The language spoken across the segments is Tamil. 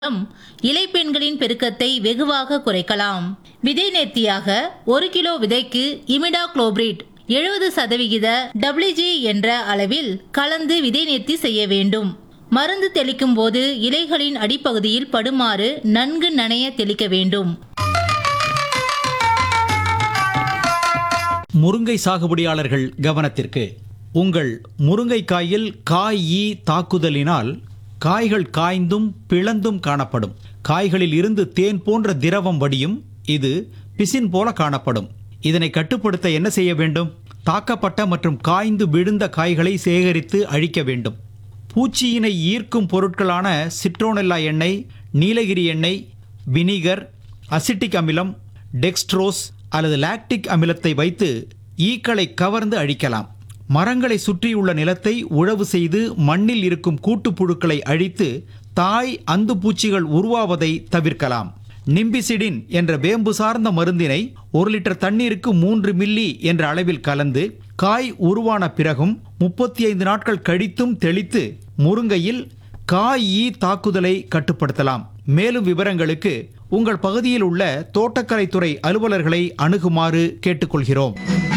மூலம் இலைப்பெண்களின் பெருக்கத்தை வெகுவாக குறைக்கலாம் விதை நேர்த்தியாக ஒரு கிலோ விதைக்கு இமிடா குளோபிரிட் எழுபது சதவிகித டபிள்யூஜி என்ற அளவில் கலந்து விதை நேர்த்தி செய்ய வேண்டும் மருந்து தெளிக்கும் போது இலைகளின் அடிப்பகுதியில் படுமாறு நன்கு நனைய தெளிக்க வேண்டும் முருங்கை சாகுபடியாளர்கள் கவனத்திற்கு உங்கள் முருங்கைக்காயில் காய் ஈ தாக்குதலினால் காய்கள் காய்ந்தும் பிளந்தும் காணப்படும் காய்களில் இருந்து தேன் போன்ற திரவம் வடியும் இது பிசின் போல காணப்படும் இதனை கட்டுப்படுத்த என்ன செய்ய வேண்டும் தாக்கப்பட்ட மற்றும் காய்ந்து விழுந்த காய்களை சேகரித்து அழிக்க வேண்டும் பூச்சியினை ஈர்க்கும் பொருட்களான சிட்ரோனெல்லா எண்ணெய் நீலகிரி எண்ணெய் வினிகர் அசிட்டிக் அமிலம் டெக்ஸ்ட்ரோஸ் அல்லது லாக்டிக் அமிலத்தை வைத்து ஈக்களை கவர்ந்து அழிக்கலாம் மரங்களை சுற்றியுள்ள நிலத்தை உழவு செய்து மண்ணில் இருக்கும் கூட்டுப்புழுக்களை அழித்து தாய் அந்து பூச்சிகள் உருவாவதை தவிர்க்கலாம் நிம்பிசிடின் என்ற வேம்பு சார்ந்த மருந்தினை ஒரு லிட்டர் தண்ணீருக்கு மூன்று மில்லி என்ற அளவில் கலந்து காய் உருவான பிறகும் முப்பத்தி ஐந்து நாட்கள் கழித்தும் தெளித்து முருங்கையில் காய் ஈ தாக்குதலை கட்டுப்படுத்தலாம் மேலும் விவரங்களுக்கு உங்கள் பகுதியில் உள்ள தோட்டக்கலைத்துறை அலுவலர்களை அணுகுமாறு கேட்டுக்கொள்கிறோம்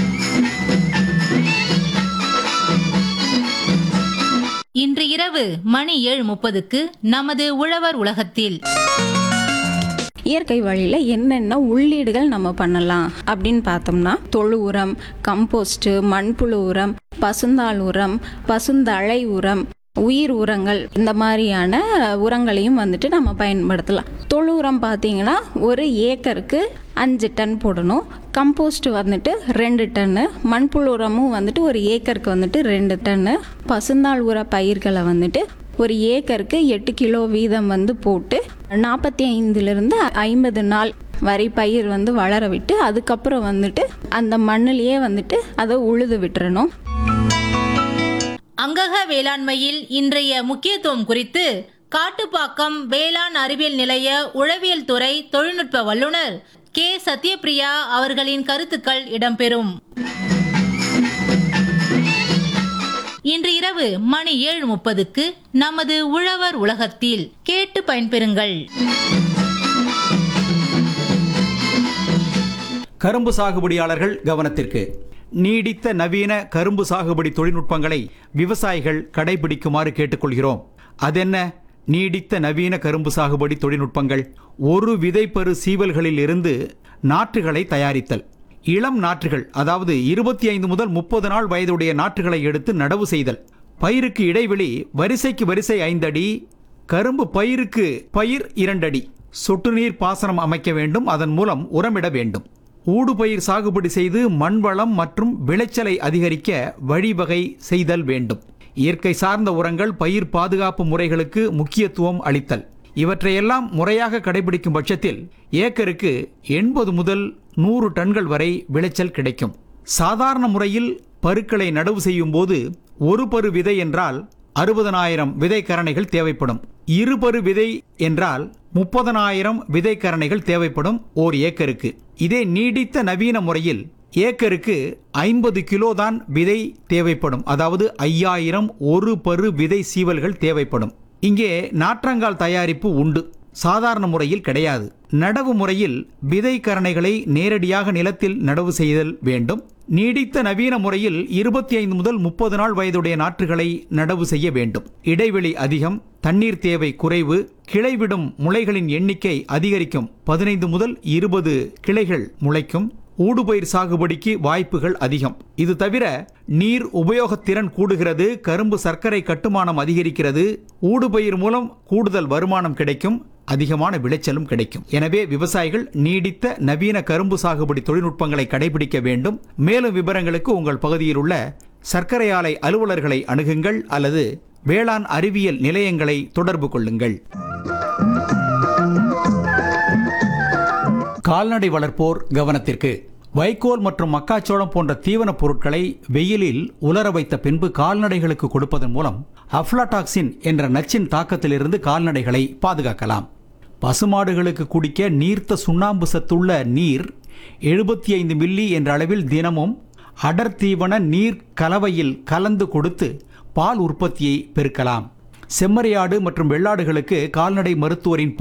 இன்று இரவு மணி ஏழு முப்பதுக்கு நமது உழவர் உலகத்தில் இயற்கை வழியில் என்னென்ன உள்ளீடுகள் நம்ம பண்ணலாம் அப்படின்னு பார்த்தோம்னா தொழு உரம் கம்போஸ்ட் மண்புழு உரம் பசுந்தாள் உரம் பசுந்தழை உரம் உயிர் உரங்கள் இந்த மாதிரியான உரங்களையும் வந்துட்டு நம்ம பயன்படுத்தலாம் தொழு உரம் பார்த்தீங்கன்னா ஒரு ஏக்கருக்கு அஞ்சு டன் போடணும் கம்போஸ்ட் வந்துட்டு ரெண்டு டன்னு மண்புழு உரமும் வந்துட்டு ஒரு ஏக்கருக்கு வந்துட்டு ரெண்டு டன்னு பசுந்தாள் உர பயிர்களை வந்துட்டு ஒரு ஏக்கருக்கு எட்டு கிலோ வீதம் வந்து போட்டு நாற்பத்தி ஐந்துலேருந்து ஐம்பது நாள் வரை பயிர் வந்து வளர விட்டு அதுக்கப்புறம் வந்துட்டு அந்த மண்ணிலேயே வந்துட்டு அதை உழுது விட்டுறணும் அங்கக வேளாண்மையில் இன்றைய முக்கியத்துவம் குறித்து காட்டுப்பாக்கம் வேளாண் அறிவியல் நிலைய உழவியல் துறை தொழில்நுட்ப வல்லுநர் கே சத்யபிரியா அவர்களின் கருத்துக்கள் இடம்பெறும் இன்று இரவு மணி ஏழு முப்பதுக்கு நமது உழவர் உலகத்தில் கேட்டு பயன்பெறுங்கள் கரும்பு சாகுபடியாளர்கள் கவனத்திற்கு நீடித்த நவீன கரும்பு சாகுபடி தொழில்நுட்பங்களை விவசாயிகள் கடைபிடிக்குமாறு கேட்டுக்கொள்கிறோம் அதென்ன நீடித்த நவீன கரும்பு சாகுபடி தொழில்நுட்பங்கள் ஒரு விதைப்பரு சீவல்களில் இருந்து நாற்றுகளை தயாரித்தல் இளம் நாற்றுகள் அதாவது இருபத்தி ஐந்து முதல் முப்பது நாள் வயதுடைய நாற்றுகளை எடுத்து நடவு செய்தல் பயிருக்கு இடைவெளி வரிசைக்கு வரிசை ஐந்தடி கரும்பு பயிருக்கு பயிர் இரண்டடி சொட்டு நீர் பாசனம் அமைக்க வேண்டும் அதன் மூலம் உரமிட வேண்டும் ஊடுபயிர் சாகுபடி செய்து மண் வளம் மற்றும் விளைச்சலை அதிகரிக்க வழிவகை செய்தல் வேண்டும் இயற்கை சார்ந்த உரங்கள் பயிர் பாதுகாப்பு முறைகளுக்கு முக்கியத்துவம் அளித்தல் இவற்றையெல்லாம் முறையாக கடைபிடிக்கும் பட்சத்தில் ஏக்கருக்கு எண்பது முதல் நூறு டன்கள் வரை விளைச்சல் கிடைக்கும் சாதாரண முறையில் பருக்களை நடவு செய்யும் போது ஒரு பரு விதை என்றால் அறுபதனாயிரம் விதைக்கரணைகள் தேவைப்படும் இருபரு விதை என்றால் முப்பதனாயிரம் விதைக்கரணைகள் தேவைப்படும் ஓர் ஏக்கருக்கு இதே நீடித்த நவீன முறையில் ஏக்கருக்கு ஐம்பது கிலோ தான் விதை தேவைப்படும் அதாவது ஐயாயிரம் ஒரு பரு விதை சீவல்கள் தேவைப்படும் இங்கே நாற்றங்கால் தயாரிப்பு உண்டு சாதாரண முறையில் கிடையாது நடவு முறையில் விதை கரணைகளை நேரடியாக நிலத்தில் நடவு செய்தல் வேண்டும் நீடித்த நவீன முறையில் இருபத்தி ஐந்து முதல் முப்பது நாள் வயதுடைய நாற்றுகளை நடவு செய்ய வேண்டும் இடைவெளி அதிகம் தண்ணீர் தேவை குறைவு கிளைவிடும் முளைகளின் எண்ணிக்கை அதிகரிக்கும் பதினைந்து முதல் இருபது கிளைகள் முளைக்கும் ஊடுபயிர் சாகுபடிக்கு வாய்ப்புகள் அதிகம் இது தவிர நீர் உபயோகத்திறன் கூடுகிறது கரும்பு சர்க்கரை கட்டுமானம் அதிகரிக்கிறது ஊடுபயிர் மூலம் கூடுதல் வருமானம் கிடைக்கும் அதிகமான விளைச்சலும் கிடைக்கும் எனவே விவசாயிகள் நீடித்த நவீன கரும்பு சாகுபடி தொழில்நுட்பங்களை கடைபிடிக்க வேண்டும் மேலும் விவரங்களுக்கு உங்கள் பகுதியில் உள்ள சர்க்கரை ஆலை அலுவலர்களை அணுகுங்கள் அல்லது வேளாண் அறிவியல் நிலையங்களை தொடர்பு கொள்ளுங்கள் கால்நடை வளர்ப்போர் கவனத்திற்கு வைக்கோல் மற்றும் மக்காச்சோளம் போன்ற தீவனப் பொருட்களை வெயிலில் உலர வைத்த பின்பு கால்நடைகளுக்கு கொடுப்பதன் மூலம் அஃப்லாடாக்சின் என்ற நச்சின் தாக்கத்திலிருந்து கால்நடைகளை பாதுகாக்கலாம் பசுமாடுகளுக்கு குடிக்க நீர்த்த சுண்ணாம்பு சத்துள்ள நீர் எழுபத்தி ஐந்து மில்லி என்ற அளவில் தினமும் அடர் தீவன நீர் கலவையில் கலந்து கொடுத்து பால் உற்பத்தியை பெருக்கலாம் செம்மறியாடு மற்றும் வெள்ளாடுகளுக்கு கால்நடை மருத்துவரின்